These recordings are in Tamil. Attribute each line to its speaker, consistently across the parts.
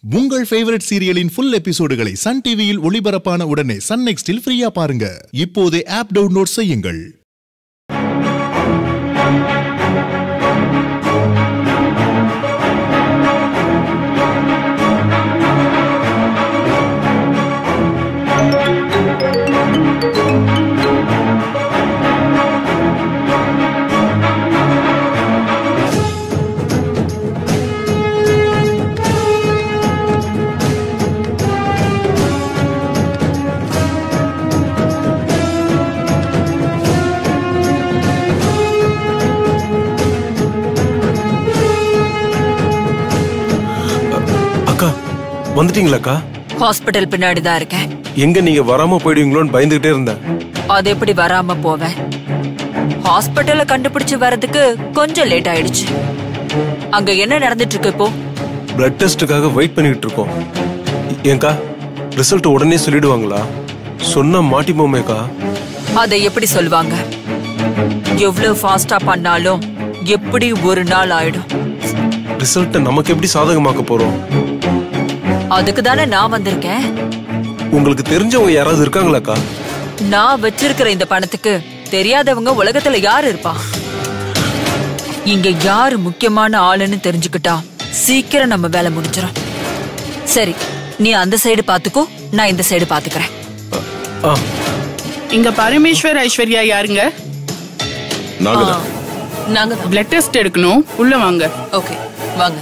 Speaker 1: உங்கள் ஃபேவரட் சீரியலின் ஃபுல் எபிசோடுகளை சன் டிவியில் ஒளிபரப்பான உடனே சன் நெக்ஸ்டில் ஃப்ரீயா பாருங்க இப்போதே ஆப் டவுன்லோட் செய்யுங்கள்
Speaker 2: அக்கா வந்துட்டீங்களாக்கா
Speaker 3: ஹாஸ்பிட்டல் பின்னாடி தான் இருக்கேன்
Speaker 2: எங்க நீங்க வராம போயிடுவீங்களோன்னு பயந்துகிட்டே இருந்தேன்
Speaker 3: அது எப்படி வராம போவேன் ஹாஸ்பிட்டல்ல கண்டுபிடிச்சு வர்றதுக்கு கொஞ்சம் லேட் ஆயிடுச்சு அங்க என்ன நடந்துட்டு இருக்கு இப்போ
Speaker 2: பிளட் டெஸ்ட்டுக்காக வெயிட் பண்ணிட்டு இருக்கோம் ஏங்கா ரிசல்ட் உடனே சொல்லிடுவாங்களா சொன்னா மாட்டிப்போமேக்கா
Speaker 3: அதை எப்படி சொல்லுவாங்க எவ்வளவு ஃபாஸ்டா பண்ணாலும் எப்படி ஒரு நாள் ஆயிடும்
Speaker 2: ரிசல்ட்டை நமக்கு எப்படி சாதகமாக்க போறோம்
Speaker 3: அதுக்கு தானே நான் வந்திருக்கேன்
Speaker 2: உங்களுக்கு தெரிஞ்சவங்க யாராவது இருக்காங்களாக்கா
Speaker 3: நான் வச்சிருக்கிற இந்த பணத்துக்கு தெரியாதவங்க உலகத்துல யாரு இருப்பா இங்க யாரு முக்கியமான ஆளுன்னு தெரிஞ்சுக்கிட்டா சீக்கிரம் நம்ம வேலை முடிஞ்சிடும் சரி நீ அந்த சைடு பாத்துக்கோ நான் இந்த சைடு பாத்துக்கிறேன்
Speaker 2: ஆ
Speaker 4: இங்க பரமேஸ்வர் ஐஸ்வர்யா யாருங்க
Speaker 5: நாங்க தான்
Speaker 6: நாங்க தான்
Speaker 4: பிளட் டெஸ்ட் எடுக்கணும் உள்ள வாங்க
Speaker 6: ஓகே வாங்க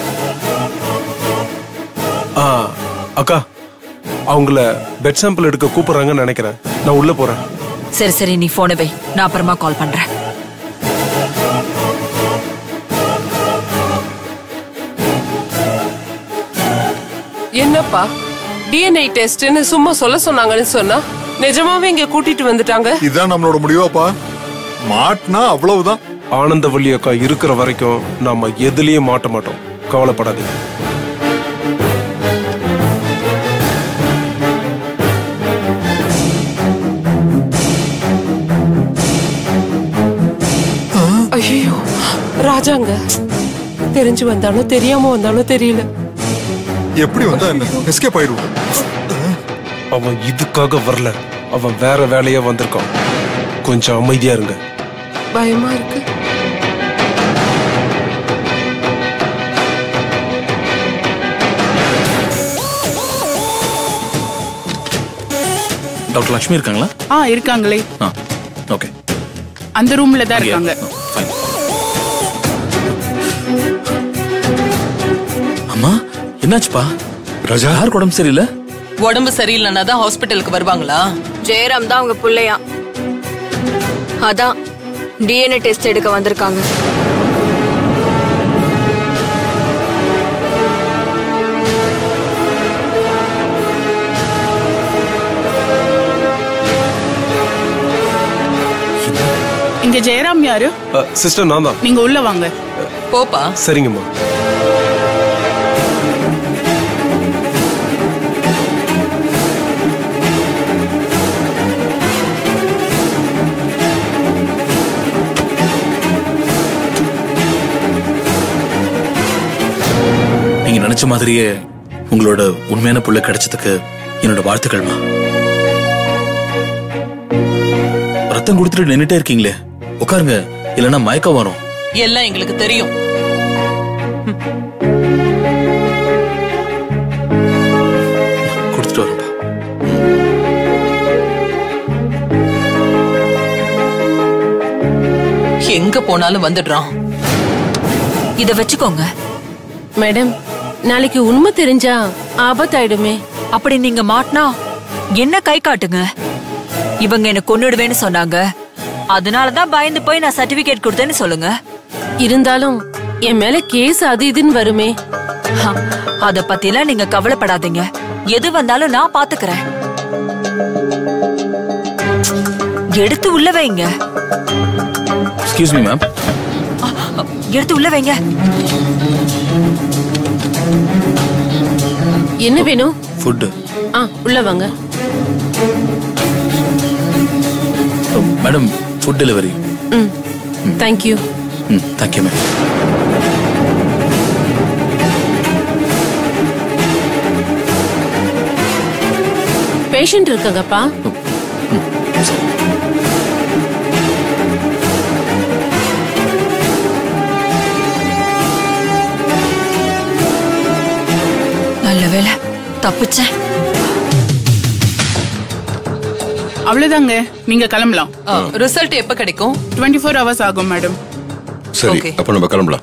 Speaker 2: ஆ அக்கா அவங்கள பெட் சாம்பிள் எடுக்க கூப்பிடுறாங்கன்னு நினைக்கிறேன் நான் உள்ள போறேன்
Speaker 3: சரி சரி நீ போனை வை நான் அப்புறமா கால் பண்றேன்
Speaker 6: என்னப்பா டிஎன்ஏ டெஸ்ட்னு சும்மா சொல்ல சொன்னாங்கன்னு சொன்னா நிஜமாவே இங்க கூட்டிட்டு வந்துட்டாங்க
Speaker 5: இதுதான் நம்மளோட முடிவாப்பா மாட்டினா அவ்வளவுதான்
Speaker 2: ஆனந்தவல்லி அக்கா இருக்கிற வரைக்கும் நாம எதுலயும் மாட்ட மாட்டோம் கவலைப்படாதீங்க
Speaker 6: ஐயோ ராஜாங்க தெரிஞ்சு வந்தானோ தெரியாம வந்தானோ தெரியல
Speaker 5: எப்படி வந்தா என்ன எஸ்கேப் ஆயிடுவோம்
Speaker 2: அவன் இதுக்காக வரல அவன் வேற வேலையா வந்திருக்கான் கொஞ்சம் அமைதியா இருங்க
Speaker 6: பயமா இருக்கு
Speaker 7: டாக்டர் லக்ஷ்மி இருக்காங்களா
Speaker 4: ஆ இருக்காங்களே
Speaker 7: ஆ ஓகே
Speaker 4: அந்த ரூம்ல தான் இருக்காங்க
Speaker 7: ஃபைன் அம்மா என்னாச்சுப்பா
Speaker 5: ராஜா
Speaker 7: யாருக்கு உடம்பு சரியில்லை
Speaker 6: உடம்பு சரியில்லைன்னா தான் ஹாஸ்பிட்டலுக்கு வருவாங்களா
Speaker 8: ஜெயராம் தான் அவங்க புள்ளையா அதான் டிஎன்ஏ டெஸ்ட் எடுக்க வந்திருக்காங்க
Speaker 4: இங்க ஜெயராம் யாரு
Speaker 2: சிஸ்டர் நான் தான்
Speaker 4: நீங்க உள்ள வாங்க
Speaker 6: போப்பா
Speaker 2: சரிங்கம்மா
Speaker 7: நீங்க நினைச்ச மாதிரியே உங்களோட உண்மையான புள்ள கிடைச்சதுக்கு என்னோட வாழ்த்துக்கள்மா ரத்தம் கொடுத்துட்டு நின்னுட்டே இருக்கீங்களே உட்காருங்க இல்லைன்னா மயக்கம் வரும்
Speaker 6: எல்லாம் எங்களுக்கு தெரியும்
Speaker 7: கொடுத்துட்டு வரேன்ப்பா
Speaker 6: எங்க போனாலும் வந்துடுறான்
Speaker 3: இத வச்சுக்கோங்க
Speaker 9: மேடம் நாளைக்கு உண்மை தெரிஞ்சா ஆபத்தாயிடுமே
Speaker 3: அப்படி நீங்க மாட்டினா என்ன கை காட்டுங்க இவங்க என்ன கொன்னுடுவேன்னு சொன்னாங்க அதனாலதான் பயந்து போய் நான் சர்டிபிகேட் கொடுத்தேன்னு சொல்லுங்க
Speaker 9: இருந்தாலும் என் மேல கேஸ் அது இதுன்னு வருமே
Speaker 3: ஹ, அத பத்திலாம் நீங்க கவலைப்படாதீங்க எது வந்தாலும் நான் பாத்துக்கிறேன் எடுத்து உள்ள வைங்க
Speaker 7: எக்ஸ்கியூஸ் மீ மேம்
Speaker 3: எடுத்து உள்ள வைங்க
Speaker 9: என்ன வேணும்
Speaker 7: ஃபுட்டு
Speaker 9: ஆ உள்ள வாங்க
Speaker 7: மேடம் ஃபுட் டெலிவரி
Speaker 9: ம் தேங்க்யூ
Speaker 7: ம் தேங்க்யூ மேம்
Speaker 9: பேஷண்ட் இருக்காங்கப்பா
Speaker 3: நல்ல வேளை தப்பிச்சேன்
Speaker 4: அவ்வளவுதாங்க நீங்க கிளம்பலாம்
Speaker 6: ரிசல்ட் எப்ப கிடைக்கும்
Speaker 4: டுவெண்ட்டி ஃபோர் ஹவர்ஸ் ஆகும் மேடம்
Speaker 10: சரி
Speaker 6: Okay.
Speaker 10: அப்ப நம்ம கிளம்பலாம்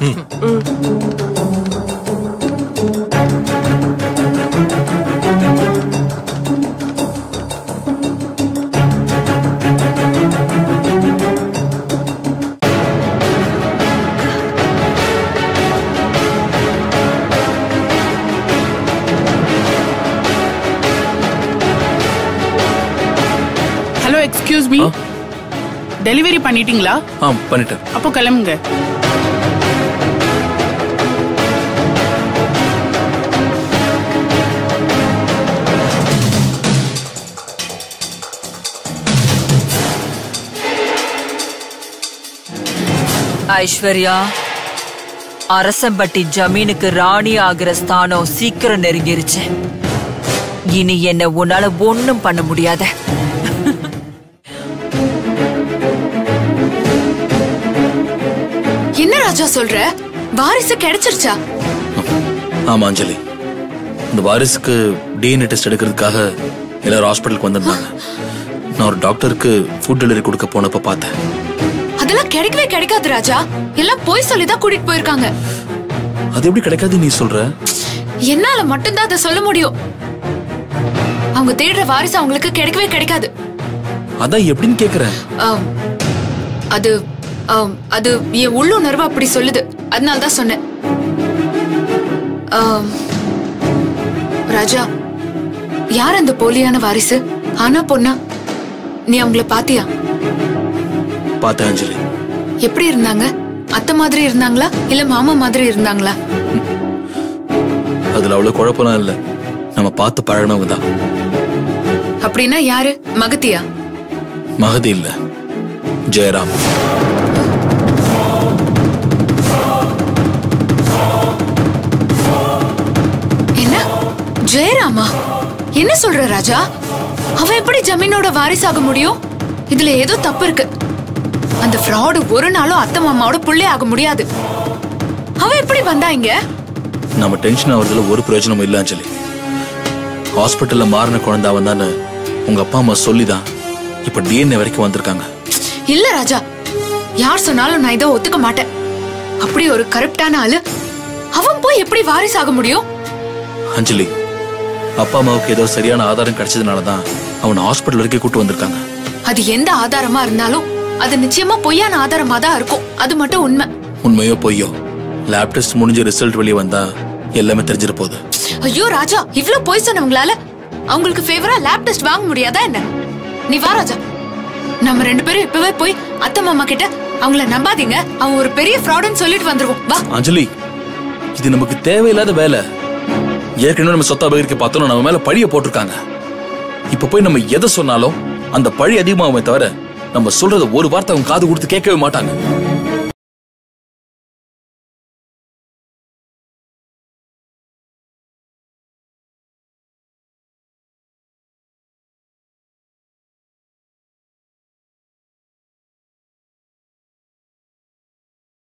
Speaker 4: ஹலோ எக்ஸ்கியூஸ் மீ டெலிவரி பண்ணிட்டீங்களா
Speaker 7: ஆ பண்ணிட்டேன்
Speaker 4: அப்போ கிளம்புங்க
Speaker 3: ஐஸ்வர்யா அரசம்பட்டி ஜமீனுக்கு ராணி ஆகிற ஸ்தானம் சீக்கிரம் நெருங்கிருச்சு இனி என்ன உன்னால ஒண்ணும் பண்ண முடியாத
Speaker 8: என்ன ராஜா சொல்ற வாரிசு கிடைச்சிருச்சா
Speaker 7: ஆமா அஞ்சலி இந்த வாரிசுக்கு டிஎன்ஏ டெஸ்ட் எடுக்கிறதுக்காக எல்லாரும் ஹாஸ்பிட்டலுக்கு வந்திருந்தாங்க நான் ஒரு டாக்டருக்கு ஃபுட் டெலிவரி கொடுக்க போனப்ப பார்த்தேன்
Speaker 8: அதெல்லாம் கிடைக்கவே கிடைக்காது ராஜா எல்லாம் போய் சொல்லி தான் கூட்டிட்டு போயிருக்காங்க
Speaker 7: அது எப்படி கிடைக்காது நீ சொல்ற
Speaker 8: என்னால மட்டும்தான் அதை சொல்ல முடியும் அவங்க தேடுற வாரிசு அவங்களுக்கு கிடைக்கவே கிடைக்காது
Speaker 7: அதான் எப்படின்னு கேக்குறேன்
Speaker 8: ஆம், அது ஆம், அது என் உள்ளுணர்வு அப்படி சொல்லுது அதனால தான் சொன்னேன் ஆம், ராஜா யார் அந்த போலியான வாரிசு ஆனா பொண்ணா நீ அவங்கள பாத்தியா
Speaker 7: பார்த்தேன் அஞ்சலி
Speaker 8: எப்படி இருந்தாங்க அத்தை மாதிரி இருந்தாங்களா இல்ல மாமா மாதிரி இருந்தாங்களா
Speaker 7: அதுல அவ்வளவு குழப்பம்லாம் இல்ல நம்ம பார்த்து பழகினவங்க தான்
Speaker 8: அப்படின்னா யாரு மகத்தியா
Speaker 7: மகதி இல்ல ஜெயராம்
Speaker 8: என்ன ஜெயராமா என்ன சொல்ற ராஜா அவன் எப்படி ஜமீனோட வாரிசாக முடியும் இதுல ஏதோ தப்பு இருக்கு அந்த ஃப்ராடு ஒரு நாளும் அத்தை மாமாவோட புள்ளே ஆக முடியாது அவன் எப்படி வந்தா இங்க
Speaker 7: நம்ம டென்ஷன் ஆகுறதுல ஒரு பிரயோஜனமும் இல்ல அஞ்சலி ஹாஸ்பிட்டல்ல மாறின குழந்தை அவன் தானே உங்க அப்பா அம்மா சொல்லிதான் இப்ப டிஎன்ஏ வரைக்கும் வந்திருக்காங்க
Speaker 8: இல்ல ராஜா யார் சொன்னாலும் நான் இதை ஒத்துக்க மாட்டேன் அப்படி ஒரு கரெக்டான ஆளு அவன் போய் எப்படி வாரிசாக முடியும்
Speaker 7: அஞ்சலி அப்பா அம்மாவுக்கு ஏதோ சரியான ஆதாரம் கிடைச்சதுனால தான் அவனை ஹாஸ்பிட்டல் வரைக்கும் கூட்டு வந்திருக்காங்க
Speaker 8: அது எந்த ஆதாரமா இருந்தாலும் அது நிச்சயமா பொய்யான ஆதாரமா தான் இருக்கும் அது மட்டும் உண்மை
Speaker 7: உண்மையோ பொய்யோ லேப் டெஸ்ட் முடிஞ்ச ரிசல்ட் வெளியே வந்தா எல்லாமே தெரிஞ்சிட போகுது
Speaker 8: ஐயோ ராஜா இவ்ளோ பொய் சொன்னவங்களால அவங்களுக்கு ஃபேவரா லேப் டெஸ்ட் வாங்க முடியாதா என்ன நீ வா ராஜா நம்ம ரெண்டு பேரும் இப்பவே போய் அத்தை மாமா கிட்ட அவங்கள நம்பாதீங்க அவன் ஒரு பெரிய ஃப்ராடுன்னு சொல்லிட்டு வந்துருவோம் வா
Speaker 7: அஞ்சலி இது நமக்கு தேவையில்லாத வேலை ஏற்கனவே நம்ம சொத்தை அபகரிக்க பார்த்தோம் நம்ம மேல பழிய போட்டிருக்காங்க இப்ப போய் நம்ம எதை சொன்னாலும் அந்த பழி அதிகமாகுமே தவிர நம்ம சொல்றத ஒரு வார்த்தை அவங்க காது கொடுத்து கேட்கவே மாட்டாங்க